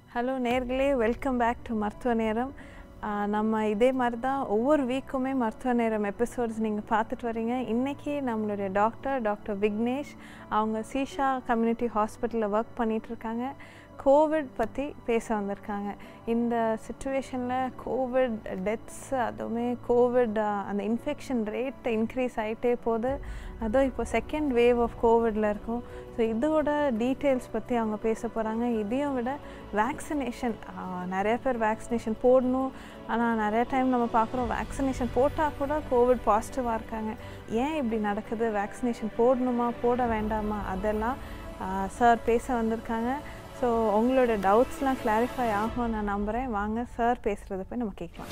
Hello நேர்களே welcome back to மருத்துவ நேரம் ஆஹ் நம்ம இதே மாதிரி தான் ஒவ்வொரு வீக்குமே மருத்துவ நேரம் எபிசோட்ஸ் நீங்கள் பார்த்துட்டு வரீங்க இன்றைக்கி நம்மளுடைய டாக்டர் டாக்டர் விக்னேஷ் அவங்க சீஷா கம்யூனிட்டி ஹாஸ்பிட்டலில் ஒர்க் பண்ணிட்டு இருக்காங்க கோவிட் பற்றி பேச வந்திருக்காங்க இந்த சுச்சுவேஷனில் கோவிட் டெத்ஸ் அதுவுமே கோவிட் அந்த இன்ஃபெக்ஷன் ரேட் இன்க்ரீஸ் ஆகிட்டே போகுது அதுவும் இப்போ செகண்ட் வேவ் ஆஃப் கோவிடில் இருக்கும் ஸோ இதோட டீட்டெயில்ஸ் பற்றி அவங்க பேச போகிறாங்க இதையும் விட வேக்சினேஷன் நிறைய பேர் வேக்சினேஷன் போடணும் ஆனால் நிறைய டைம் நம்ம பார்க்குறோம் வேக்சினேஷன் போட்டால் கூட கோவிட் பாசிட்டிவாக இருக்காங்க ஏன் இப்படி நடக்குது வேக்சினேஷன் போடணுமா போட வேண்டாமா அதெல்லாம் சார் பேச வந்திருக்காங்க ஸோ உங்களோட டவுட்ஸ்லாம் கிளாரிஃபை ஆகும் நான் நம்புகிறேன் வாங்க சார் பேசுகிறத போய் நம்ம கேட்கலாம்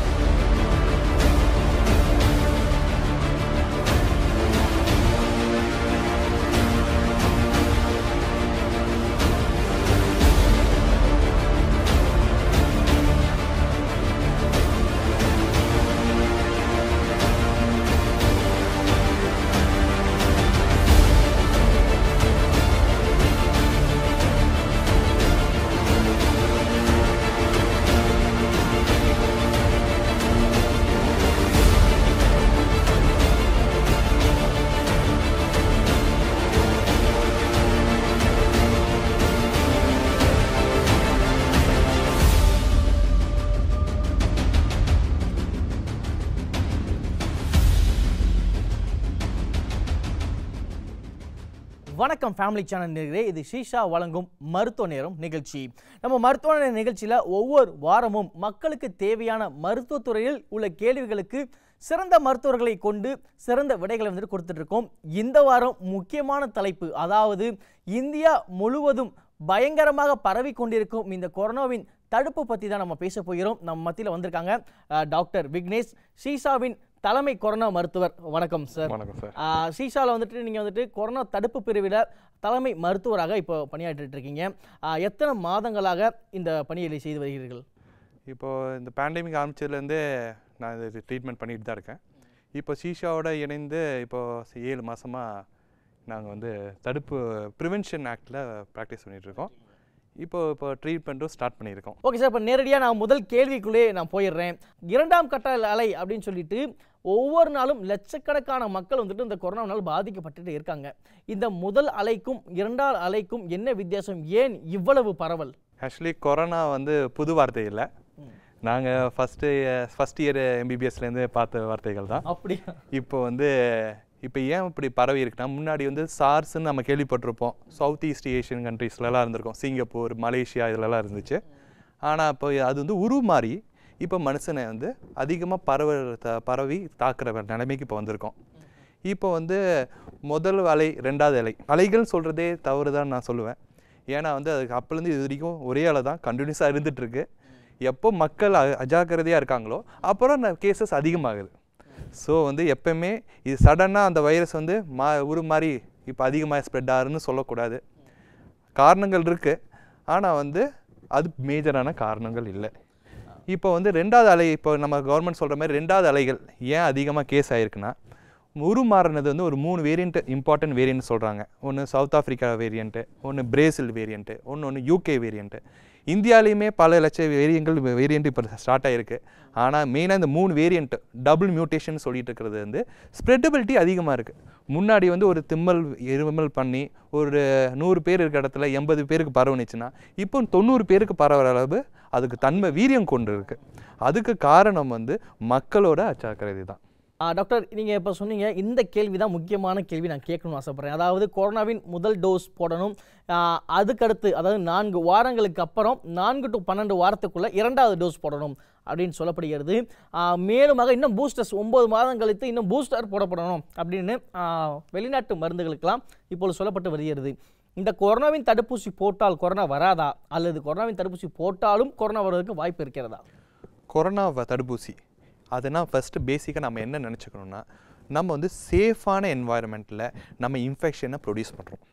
வணக்கம் ஃபேமிலி சேனல் நேர்களே இது ஷீஷா வழங்கும் மருத்துவ நேரம் நிகழ்ச்சி நம்ம மருத்துவ நேர நிகழ்ச்சியில் ஒவ்வொரு வாரமும் மக்களுக்கு தேவையான மருத்துவத் துறையில் உள்ள கேள்விகளுக்கு சிறந்த மருத்துவர்களை கொண்டு சிறந்த விடைகளை வந்துட்டு கொடுத்துட்டு இருக்கோம் இந்த வாரம் முக்கியமான தலைப்பு அதாவது இந்தியா முழுவதும் பயங்கரமாக பரவி கொண்டிருக்கும் இந்த கொரோனாவின் தடுப்பு பற்றி தான் நம்ம பேச போகிறோம் நம்ம மத்தியில் வந்திருக்காங்க அஹ், டாக்டர் விக்னேஷ் ஷீஷாவின் தலைமை கொரோனா மருத்துவர் வணக்கம் சார் வணக்கம் சார் ஷீஷாவில் வந்துட்டு நீங்கள் வந்துட்டு கொரோனா தடுப்பு பிரிவில் தலைமை மருத்துவராக இப்போ பணியாற்றிட்டு இருக்கீங்க ஆ, எத்தனை மாதங்களாக இந்த பணியை செய்து வருகிறீர்கள் இப்போது இந்த பேண்டமிக் ஆரம்பிச்சதுலேருந்தே நான் இது ட்ரீட்மெண்ட் பண்ணிட்டு தான் இருக்கேன் இப்போ சீஷாவோட இணைந்து இப்போது ஏழு மாதமாக நாங்கள் வந்து தடுப்பு ப்ரிவென்ஷன் ஆக்டில் ப்ராக்டிஸ் இருக்கோம் இப்போ இப்போ ட்ரீட்மெண்ட்டும் ஸ்டார்ட் பண்ணியிருக்கோம் ஓகே சார் இப்போ நேரடியாக நான் முதல் கேள்விக்குள்ளே நான் போயிடுறேன் இரண்டாம் கட்ட அலை அப்படின்னு சொல்லிட்டு ஒவ்வொரு நாளும் லட்சக்கணக்கான மக்கள் வந்துட்டு இந்த கொரோனாவினால் பாதிக்கப்பட்டுட்டு இருக்காங்க இந்த முதல் அலைக்கும் இரண்டாம் அலைக்கும் என்ன வித்தியாசம் ஏன் இவ்வளவு பரவல் ஆக்சுவலி கொரோனா வந்து புது வார்த்தை இல்லை நாங்கள் ஃபஸ்ட்டு ஃபஸ்ட் இயர் எம்பிபிஎஸ்லேருந்து பார்த்த வார்த்தைகள் தான் அப்படியா இப்போ வந்து இப்போ ஏன் இப்படி பரவி இருக்குன்னா முன்னாடி வந்து சார்ஸ்ன்னு நம்ம கேள்விப்பட்டிருப்போம் சவுத் ஈஸ்ட் ஏஷியன் கண்ட்ரீஸ்லலாம் இருந்திருக்கும் சிங்கப்பூர் மலேசியா இதுலலாம் இருந்துச்சு ஆனால் இப்போ அது வந்து உருமாறி இப்போ மனுஷனை வந்து அதிகமாக பரவ த- பரவி தாக்குற நிலைமைக்கு இப்போ வந்திருக்கோம் இப்போ வந்து முதல் அலை ரெண்டாவது அலை அலைகள் சொல்கிறதே தவறு தான் நான் சொல்லுவேன் ஏன்னா வந்து அதுக்கு அப்போலேருந்து இது வரைக்கும் ஒரே அலை தான் கண்டினியூஸாக இருந்துகிட்ருக்கு எப்போ மக்கள் அ- அஜாக்கிரதையாக இருக்காங்களோ அப்புறம் கேசஸ் அதிகமாகுது ஸோ வந்து எப்பவுமே இது சடனாக அந்த வைரஸ் வந்து மா ஒரு மாதிரி இப்போ அதிகமாக ஸ்ப்ரெட் ஆகுதுன்னு சொல்லக்கூடாது காரணங்கள் இருக்குது ஆனால் வந்து அது மேஜரான காரணங்கள் இல்லை இப்போ வந்து ரெண்டாவது அலை இப்போ நம்ம கவர்மெண்ட் சொல்கிற மாதிரி ரெண்டாவது அலைகள் ஏன் அதிகமாக கேஸ் ஆகிருக்குன்னா உருமாறினது வந்து ஒரு மூணு வேரியண்ட் இம்பார்ட்டன்ட் வேரியன்ட் சொல்கிறாங்க ஒன்று சவுத் ஆஃப்ரிக்கா வேரியண்ட்டு ஒன்று பிரேசில் வேரியண்ட்டு ஒன்று ஒன்று யூகே வேரியண்ட்டு இந்தியாலேயுமே பல லட்ச வேரியங்கள் வேரியண்ட் இப்போ ஸ்டார்ட் ஆகிருக்கு ஆனால் மெயினாக இந்த மூணு வேரியண்ட் டபுள் மியூட்டேஷன் சொல்லிட்டு இருக்கிறது வந்து ஸ்ப்ரெட்டபிலிட்டி அதிகமாக இருக்குது முன்னாடி வந்து ஒரு திம்மல் இருமல் பண்ணி ஒரு நூறு பேர் இருக்கிற இடத்துல எண்பது பேருக்கு பரவுனுச்சுன்னா இப்போ தொண்ணூறு பேருக்கு பரவுற அளவு அதுக்கு தன்மை வீரியம் கொண்டு இருக்கு அதுக்கு காரணம் வந்து மக்களோட அச்சாக்கிரதை தான் ஆ, டாக்டர் நீங்கள் இப்போ சொன்னீங்க இந்த கேள்வி தான் முக்கியமான கேள்வி நான் கேட்கணும்னு ஆசைப்பட்றேன் அதாவது கொரோனாவின் முதல் டோஸ் போடணும் ஆ, அதுக்கடுத்து அதாவது நான்கு வாரங்களுக்கு அப்புறம் நான்கு டு பன்னெண்டு வாரத்துக்குள்ளே இரண்டாவது டோஸ் போடணும் அப்படின்னு சொல்லப்படுகிறது ஆ, மேலுமாக இன்னும் பூஸ்டர்ஸ் ஒம்பது மாதம் கழித்து இன்னும் பூஸ்டர் போடப்படணும் அப்படின்னு ஆ, வெளிநாட்டு மருந்துகளுக்கெல்லாம் இப்பொழுது சொல்லப்பட்டு வருகிறது இந்த கொரோனாவின் தடுப்பூசி போட்டால் கொரோனா வராதா அல்லது கொரோனாவின் தடுப்பூசி போட்டாலும் கொரோனா வருவதற்கு வாய்ப்பு இருக்கிறதா கொரோனா வ- தடுப்பூசி அதுனா ஃபஸ்ட்டு பேசிக்காக நம்ம என்ன நினச்சிக்கணும்னா நம்ம வந்து சேஃபான என்வாயர்மெண்ட்டில் நம்ம இன்ஃபெக்ஷனை ப்ரொடியூஸ் பண்ணுறோம்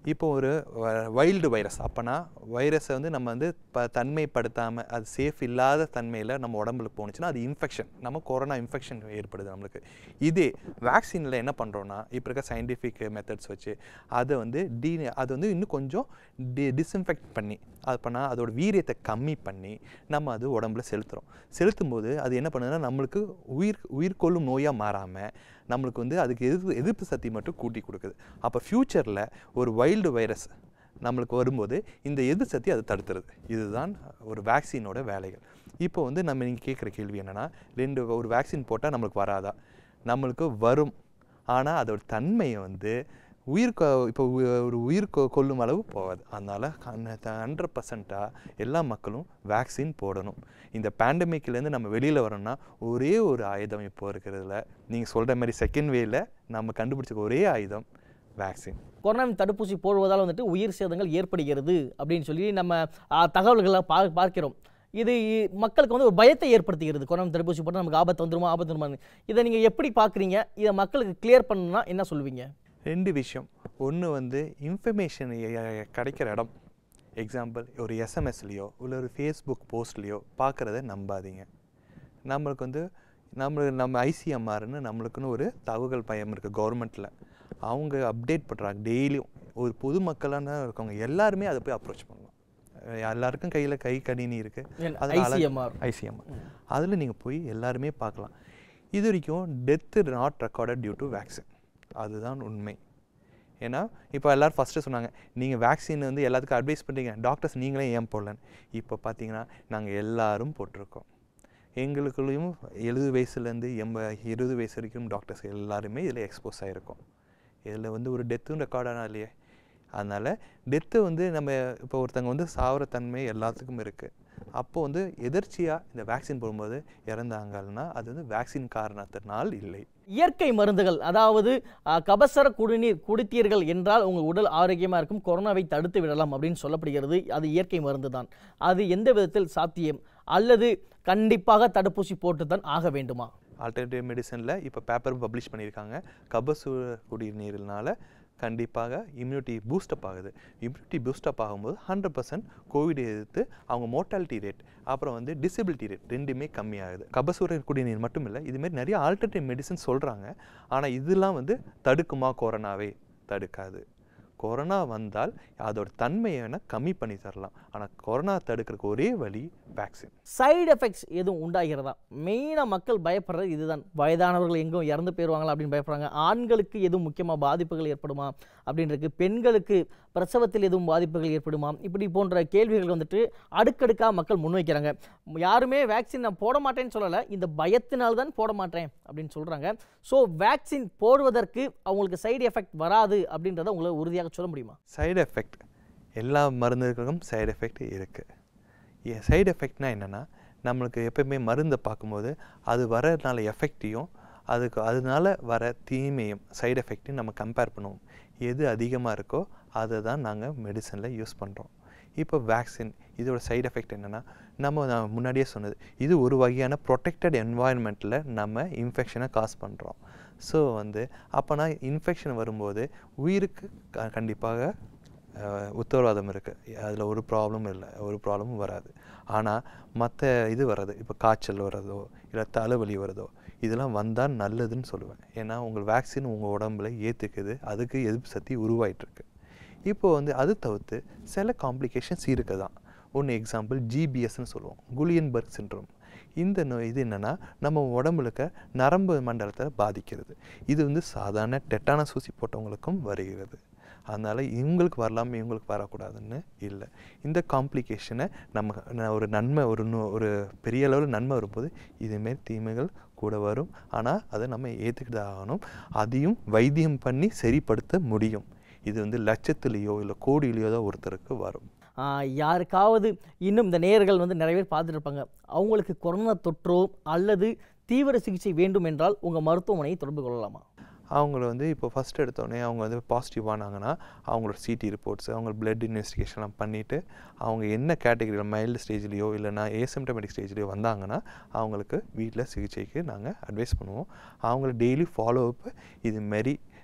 இப்போ ஒரு வைல்டு வைரஸ் அப்போனா வைரஸை வந்து நம்ம வந்து ப தன்மைப்படுத்தாமல் அது சேஃப் இல்லாத தன்மையில் நம்ம உடம்புல போணுச்சுன்னா அது இன்ஃபெக்ஷன் நம்ம கொரோனா இன்ஃபெக்ஷன் ஏற்படுது நம்மளுக்கு இதே வேக்சினில் என்ன பண்ணுறோன்னா இப்போ இருக்க சயின்டிஃபிக் மெத்தட்ஸ் வச்சு அதை வந்து டி அது வந்து இன்னும் கொஞ்சம் டி டிஸ்இன்ஃபெக்ட் பண்ணி அது பண்ணால் அதோட வீரியத்தை கம்மி பண்ணி நம்ம அது உடம்புல செலுத்துகிறோம் செலுத்தும் போது அது என்ன பண்ணுதுன்னா நம்மளுக்கு உயிர் உயிர்கொள்ளும் நோயாக மாறாமல் நம்மளுக்கு வந்து அதுக்கு எதிர்ப்பு எதிர்ப்பு சக்தி மட்டும் கூட்டி கொடுக்குது அப்போ ஃப்யூச்சரில் ஒரு வைல்டு வைரஸ் நம்மளுக்கு வரும்போது இந்த எதிர் சக்தி அதை தடுத்துறது இதுதான் ஒரு வேக்சினோட வேலைகள் இப்போ வந்து நம்ம நீங்கள் கேட்குற கேள்வி என்னென்னா ரெண்டு ஒரு வேக்சின் போட்டால் நம்மளுக்கு வராதா நம்மளுக்கு வரும் ஆனால் அதோட தன்மையை வந்து உயிர் கொ இப்போ உ- ஒரு உயிர் கொ கொல்லும் அளவு போகாது அதனால் ஹண்ட்ரட் பர்சண்ட்டாக எல்லா மக்களும் வேக்சின் போடணும் இந்த பேண்டமிக்லேருந்து நம்ம வெளியில் வரணும்னா ஒரே ஒரு ஆயுதம் இப்போ இருக்கிறதுல நீங்கள் சொல்கிற மாதிரி செகண்ட் வேல நம்ம கண்டுபிடிச்ச ஒரே ஆயுதம் வேக்சின் கொரோனாவின் தடுப்பூசி போடுவதால் வந்துட்டு உயிர் சேதங்கள் ஏற்படுகிறது அப்படின்னு சொல்லி நம்ம ஆ, தகவல்களை பா பார்க்கிறோம் இது மக்களுக்கு வந்து ஒரு பயத்தை ஏற்படுத்துகிறது கொரோனா தடுப்பூசி போட்டால் நமக்கு ஆபத்து வந்துருமா ஆபத்து வந்துருமான்னு இதை நீங்கள் எப்படி பார்க்குறீங்க இதை மக்களுக்கு கிளியர் பண்ணணும்னா என்ன சொல்லுவீங்க ரெண்டு விஷயம் ஒன்று வந்து இன்ஃபர்மேஷன் கிடைக்கிற இடம் எக்ஸாம்பிள் ஒரு எஸ்எம்எஸ்லேயோ இல்லை ஒரு ஃபேஸ்புக் போஸ்ட்லேயோ பார்க்குறத நம்பாதீங்க நம்மளுக்கு வந்து நம்ம நம்ம ஐசிஎம்ஆர்னு நம்மளுக்குன்னு ஒரு தகவல் பயம் இருக்குது கவர்மெண்ட்டில் அவங்க அப்டேட் பண்ணுறாங்க டெய்லியும் ஒரு பொதுமக்களான இருக்கவங்க எல்லாருமே அதை போய் அப்ரோச் பண்ணலாம் அஹ் எல்லாருக்கும் கையில் கை கணினி இருக்குது ICMR. ஐசிஎம்ஆர் அதில் நீங்கள் போய் எல்லாருமே பார்க்கலாம் இது வரைக்கும் death not recorded due to vaccine அதுதான் உண்மை ஏன்னா இப்போ எல்லோரும் ஃபஸ்ட்டு சொன்னாங்க நீங்கள் வேக்சின் வந்து எல்லாத்துக்கும் அட்வைஸ் பண்ணுறீங்க டாக்டர்ஸ் நீங்களே ஏன் போடலன்னு இப்போ பார்த்தீங்கன்னா நாங்கள் எல்லாரும் போட்டிருக்கோம் எங்களுக்குள்ளேயும் எழுபது வயசுலேருந்து எண்ப இருபது வயசு வரைக்கும் டாக்டர்ஸ் எல்லாருமே இதில் எக்ஸ்போஸ் ஆகிருக்கோம் இதில் வந்து ஒரு டெத்தும் ரெக்கார்ட் ஆனால் இல்லையே அதனால் டெத்து வந்து நம்ம இப்போ ஒருத்தங்க வந்து சாவர தன்மை எல்லாத்துக்கும் இருக்குது அப்போ வந்து எதிர்ச்சியாக இந்த வேக்சின் போடும்போது இறந்தாங்கன்னா அது வந்து வேக்சின் காரணத்தினால் இல்லை இயற்கை மருந்துகள் அதாவது அஹ், கபசர குடிநீர் குடித்தீர்கள் என்றால் உங்கள் உடல் ஆரோக்கியமாக இருக்கும் கொரோனாவை தடுத்து விடலாம் அப்படின்னு சொல்லப்படுகிறது அது இயற்கை மருந்து தான் அது எந்த விதத்தில் சாத்தியம் அல்லது கண்டிப்பாக தடுப்பூசி போட்டு தான் ஆக வேண்டுமா ஆல்டர்னேட்டிவ் மெடிசனில் இப்போ பேப்பர் பப்ளிஷ் பண்ணியிருக்காங்க கபசு குடிநீரினால கண்டிப்பாக இம்யூனிட்டி பூஸ்டப் ஆகுது இம்யூனிட்டி பூஸ்டப் ஆகும்போது ஹண்ட்ரட் பர்சன்ட் கோவிட் எதிர்த்து அவங்க மோர்டாலிட்டி ரேட் அப்புறம் வந்து டிசபிலிட்டி ரேட் ரெண்டுமே கம்மியாகுது கபசூர குடிநீர் மட்டும் இல்லை இதுமாரி நிறைய ஆல்டர்னேட்டிவ் மெடிசன் சொல்கிறாங்க ஆனால் இதெல்லாம் வந்து தடுக்குமா கொரோனாவை தடுக்காது கொரோனா வந்தால் அதோட தன்மையை வேணால் கம்மி பண்ணி தரலாம் ஆனால் கொரோனா தடுக்கிறதுக்கு ஒரே வழி வேக்சின் சைடு எஃபெக்ட்ஸ் எதுவும் உண்டாகிறதா மெயினாக மக்கள் பயப்படுறது இதுதான் வயதானவர்கள் எங்கும் இறந்து போயிடுவாங்களா அப்படின்னு பயப்படுறாங்க ஆண்களுக்கு எதுவும் முக்கியமாக பாதிப்புகள் ஏற்படுமா அப்படின்றது பெண்களுக்கு பிரசவத்தில் எதுவும் பாதிப்புகள் ஏற்படுமா இப்படி போன்ற கேள்விகள் வந்துட்டு அடுக்கடுக்காக மக்கள் முன்வைக்கிறாங்க யாருமே வேக்சின் நான் போட மாட்டேன்னு சொல்லலை இந்த பயத்தினால் தான் போட மாட்டேன் அப்படின்னு சொல்கிறாங்க ஸோ வேக்சின் போடுவதற்கு அவங்களுக்கு சைடு எஃபெக்ட் வராது அப்படின்றத உங்களால் உறுதியாக சொல்ல முடியுமா சைடு எஃபெக்ட் எல்லா மருந்துகளுக்கும் சைடு எஃபெக்ட் இருக்குது சைடு எஃபெக்ட்னா என்னென்னா நம்மளுக்கு எப்பயுமே மருந்தை பார்க்கும்போது அது வரனால எஃபெக்டையும் அதுக்கு அதனால வர தீமையும் சைடு எஃபெக்ட்டையும் நம்ம கம்பேர் பண்ணுவோம் எது அதிகமாக இருக்கோ அதை தான் நாங்கள் மெடிசனில் யூஸ் பண்ணுறோம் இப்போ வேக்சின் இதோட சைடு எஃபெக்ட் என்னென்னா நம்ம நான் முன்னாடியே சொன்னது இது ஒரு வகையான ப்ரொடெக்டட் என்வாயன்மெண்ட்டில் நம்ம இன்ஃபெக்ஷனை காஸ் பண்ணுறோம் ஸோ வந்து அப்போனா இன்ஃபெக்ஷன் வரும்போது உயிருக்கு க- கண்டிப்பாக அஹ், உத்தரவாதம் இருக்குது அதில் ஒரு ப்ராப்ளமும் இல்லை ஒரு ப்ராப்ளமும் வராது ஆனால் மற்ற இது வர்றது இப்போ காய்ச்சல் வர்றதோ இல்லை தலைவலி வருதோ இதெல்லாம் வந்தால் நல்லதுன்னு சொல்லுவேன் ஏன்னா உங்கள் வேக்சின் உங்கள் உடம்புல ஏற்றுக்குது அதுக்கு எதிர்ப்பு சக்தி உருவாயிட்டிருக்கு இப்போ வந்து அது தவிர்த்து சில காம்ப்ளிகேஷன்ஸ் இருக்க தான் ஒன்று எக்ஸாம்பிள் ஜிபிஎஸ்ன்னு சொல்லுவோம் குலியன்பர்க் சின்ட்ரோம் இந்த நோய் இது என்னென்னா நம்ம உடம்புல இருக்க நரம்பு மண்டலத்தை பாதிக்கிறது இது வந்து சாதாரண டெட்டானஸ் ஊசி போட்டவங்களுக்கும் வருகிறது அதனால் இவங்களுக்கு வரலாம் இவங்களுக்கு வரக்கூடாதுன்னு இல்லை இந்த காம்ப்ளிகேஷனை நம்ம ந- ஒரு நன்மை ஒரு நோ- ஒரு பெரிய அளவில் நன்மை வரும்போது இதேமாரி தீமைகள் கூட வரும் ஆனால் அதை நம்ம ஏற்றுக்கிட்டு ஆகணும் அதையும் வைத்தியம் பண்ணி சரிப்படுத்த முடியும் இது வந்து லட்சத்துலேயோ இல்லை கோடியிலையோ தான் ஒருத்தருக்கு வரும் ஆஹ் யாருக்காவது இன்னும் இந்த நேயர்கள் வந்து நிறைய பேர் பார்த்துட்டு இருப்பாங்க அவங்களுக்கு கொரோனா தொற்றோ அல்லது தீவிர சிகிச்சை வேண்டும் என்றால் உங்கள் மருத்துவமனையை தொடர்பு கொள்ளலாமா அவங்கள வந்து இப்போ ஃபஸ்ட் எடுத்தோடனே அவங்க வந்து பாசிட்டிவ் ஆனாங்கன்னா அவங்களோட சிடி ரிப்போர்ட்ஸ் அவங்க பிளட் இன்வெஸ்டிகேஷன்லாம் பண்ணிவிட்டு அவங்க என்ன கேட்டகரியில் மைல்டு ஸ்டேஜ்லேயோ இல்லைனா ஏசிம்டமெட்டிக் ஸ்டேஜ்லேயோ வந்தாங்கன்னா அவங்களுக்கு வீட்டில் சிகிச்சைக்கு நாங்கள் அட்வைஸ் பண்ணுவோம் அவங்கள டெய்லி ஃபாலோ அப் இது மாரி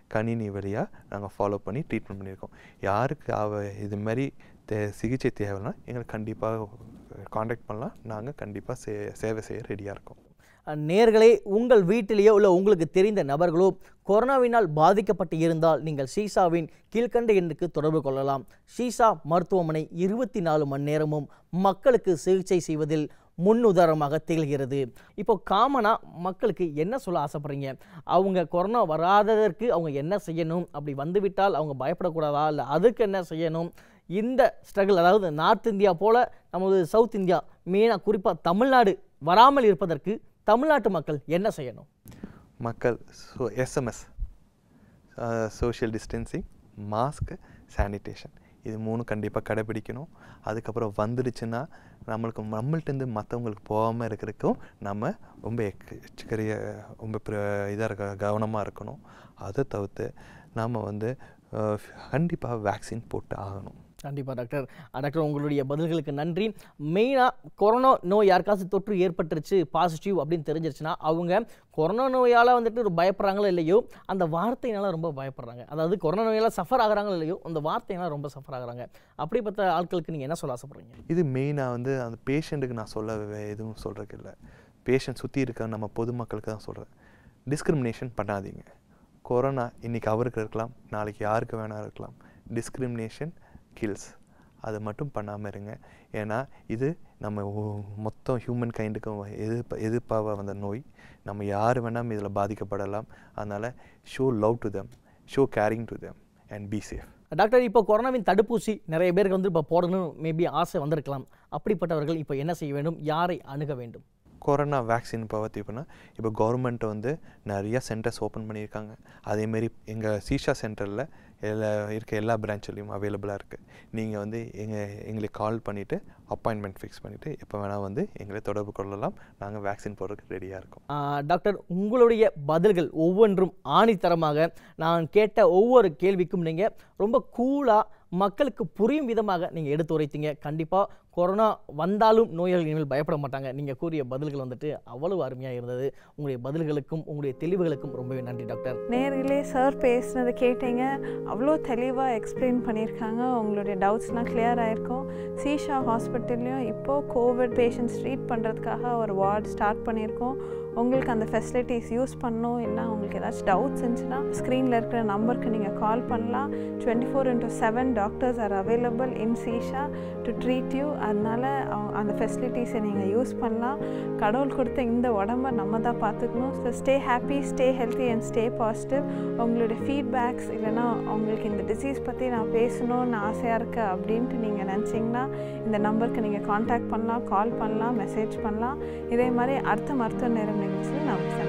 கணினி வழியாக நாங்கள் ஃபாலோ பண்ணி ட்ரீட்மெண்ட் பண்ணியிருக்கோம் யாருக்கு அவ இது மாதிரி தே சிகிச்சை தேவைன்னா எங்களுக்கு கண்டிப்பாக காண்டாக்ட் பண்ணலாம் நாங்கள் கண்டிப்பாக சே சேவை செய்ய ரெடியாக இருக்கோம் அஹ், நேர்களே உங்கள் வீட்டிலேயோ இல்லை உங்களுக்கு தெரிந்த நபர்களோ கொரோனாவினால் பாதிக்கப்பட்டு இருந்தால் நீங்கள் ஷீஷாவின் கீழ்க்கண்ட எண்ணுக்கு தொடர்பு கொள்ளலாம் ஷீஷா மருத்துவமனை இருபத்தி நாலு மணி நேரமும் மக்களுக்கு சிகிச்சை செய்வதில் முன்னுதாரணமாக திகழ்கிறது இப்போ காமனாக மக்களுக்கு என்ன சொல்ல ஆசைப்படுறீங்க அவங்க கொரோனா வராததற்கு அவங்க என்ன செய்யணும் அப்படி வந்துவிட்டால் அவங்க பயப்படக்கூடாதா இல்லை அதுக்கு என்ன செய்யணும் இந்த ஸ்ட்ரகிள் அதாவது நார்த் இந்தியா போல நமது சவுத் இந்தியா மெயினாக குறிப்பாக தமிழ்நாடு வராமல் இருப்பதற்கு தமிழ்நாட்டு மக்கள் என்ன செய்யணும் மக்கள் so SMS social distancing mask sanitation இது மூணு கண்டிப்பாக கடைபிடிக்கணும் அதுக்கப்புறம் வந்துடுச்சுன்னா நம்மளுக்கு நம்மள்ட்டேருந்து மற்றவங்களுக்கு போகாமல் இருக்கிறதுக்கும் நம்ம ரொம்ப எக்கரிய ரொம்ப இதாக இருக்க கவனமாக இருக்கணும் அதை தவிர்த்து நாம் வந்து கண்டிப்பாக வேக்சின் போட்டு ஆகணும் கண்டிப்பாக டாக்டர் அஹ் டாக்டர் உங்களுடைய பதில்களுக்கு நன்றி மெயினாக கொரோனா நோய் யாருக்காச்சும் தொற்று ஏற்பட்டுருச்சு பாசிட்டிவ் அப்படின்னு தெரிஞ்சிருச்சுன்னா அவங்க கொரோனா நோயால் வந்துட்டு ஒரு பயப்படுறாங்களோ இல்லையோ அந்த வார்த்தையினால ரொம்ப பயப்படுறாங்க அதாவது கொரோனா நோயால் சஃபர் ஆகுறாங்களோ இல்லையோ அந்த வார்த்தையினால ரொம்ப சஃபர் ஆகுறாங்க அப்படிப்பட்ட ஆட்களுக்கு நீங்கள் என்ன சொல்ல ஆசைப்படுறீங்க இது மெயினாக வந்து அந்த பேஷண்ட்டுக்கு நான் சொல்ல வே- எதுவும் சொல்கிறதுக்கு இல்லை பேஷண்ட் சுற்றி இருக்க நம்ம பொதுமக்களுக்கு தான் சொல்கிறேன் டிஸ்கிரிமினேஷன் பண்ணாதீங்க கொரோனா இன்னைக்கு அவருக்கு இருக்கலாம் நாளைக்கு யாருக்கு வேணா இருக்கலாம் டிஸ்கிரிமினேஷன் கில்ஸ் அதை மட்டும் பண்ணாமல் இருங்க ஏன்னா இது நம்ம ஒ- மொத்தம் ஹியூமன் கைண்டுக்கும் எதிர்ப்ப எதிர்ப்பாக வந்த நோய் நம்ம யார் வேணாலும் இதில் பாதிக்கப்படலாம் அதனால் show love to them show caring to them and be safe doctor இப்போ கொரோனாவின் தடுப்பூசி நிறைய பேருக்கு வந்து இப்போ போடணும் மேபி ஆசை வந்திருக்கலாம் அப்படிப்பட்டவர்கள் இப்போ என்ன செய்ய வேண்டும் யாரை அணுக வேண்டும் கொரோனா வேக்சின் இப்போ பார்த்தீங்கன்னா இப்போ கவர்மெண்ட் வந்து நிறைய சென்டர்ஸ் ஓப்பன் பண்ணியிருக்காங்க அதேமாரி எங்கள் சீஷா சென்டரில் எல்லா இருக்க எல்லா பிரான்ச்லேயும் அவைலபிளாக இருக்குது நீங்கள் வந்து எங்கள் எங்களுக்கு கால் பண்ணிவிட்டு அப்பாயின்மெண்ட் ஃபிக்ஸ் பண்ணிவிட்டு எப்போ வேணால் வந்து எங்களை தொடர்பு கொள்ளலாம் நாங்கள் வேக்சின் போடுறதுக்கு ரெடியாக இருக்கோம் ஆஹ் டாக்டர் உங்களுடைய பதில்கள் ஒவ்வொன்றும் ஆணித்தரமாக நான் கேட்ட ஒவ்வொரு கேள்விக்கும் நீங்கள் ரொம்ப கூலாக மக்களுக்கு புரியும் விதமாக நீங்கள் எடுத்து உரைத்தீங்க கண்டிப்பாக கொரோனா வந்தாலும் நோயாளிகள் இனிமேல் பயப்பட மாட்டாங்க நீங்கள் கூறிய பதில்கள் வந்துட்டு அவ்வளவு அருமையாக இருந்தது உங்களுடைய பதில்களுக்கும் உங்களுடைய தெளிவுகளுக்கும் ரொம்பவே நன்றி டாக்டர் நேர்களே சார் பேசுனதை கேட்டீங்க அவ்வளோ தெளிவாக எக்ஸ்பிளைன் பண்ணியிருக்காங்க உங்களுடைய டவுட்ஸ்லாம் கிளியர் ஆயிருக்கும் சீஷா ஹாஸ்பிட்டல்லையும் இப்போது கோவிட் பேஷண்ட்ஸ் ட்ரீட் பண்ணுறதுக்காக ஒரு வார்டு ஸ்டார்ட் பண்ணியிருக்கோம் உங்களுக்கு அந்த ஃபெசிலிட்டிஸ் யூஸ் பண்ணணும் இல்லை உங்களுக்கு ஏதாச்சும் டவுட்ஸ் இருந்துச்சுன்னா ஸ்க்ரீனில் இருக்கிற நம்பருக்கு நீங்கள் கால் பண்ணலாம் twenty four into seven doctors are available in சீஷா டு ட்ரீட் யூ அதனால் அந்த ஃபெசிலிட்டிஸை நீங்கள் யூஸ் பண்ணலாம் கடவுள் கொடுத்த இந்த உடம்ப நம்ம தான் பார்த்துக்கணும் so stay happy stay healthy and stay positive உங்களுடைய ஃபீட்பேக்ஸ் இல்லைன்னா உங்களுக்கு இந்த டிசீஸ் பற்றி நான் பேசணும்னு ஆசையாக இருக்கு அப்படின்ட்டு நீங்கள் நினச்சிங்கன்னா இந்த நம்பருக்கு நீங்கள் காண்டாக்ட் பண்ணலாம் கால் பண்ணலாம் மெசேஜ் பண்ணலாம் இதே மாதிரி அடுத்த மருத்துவ நேரம் நிகழ்ச்சியில் நாம் சந்திப்போம்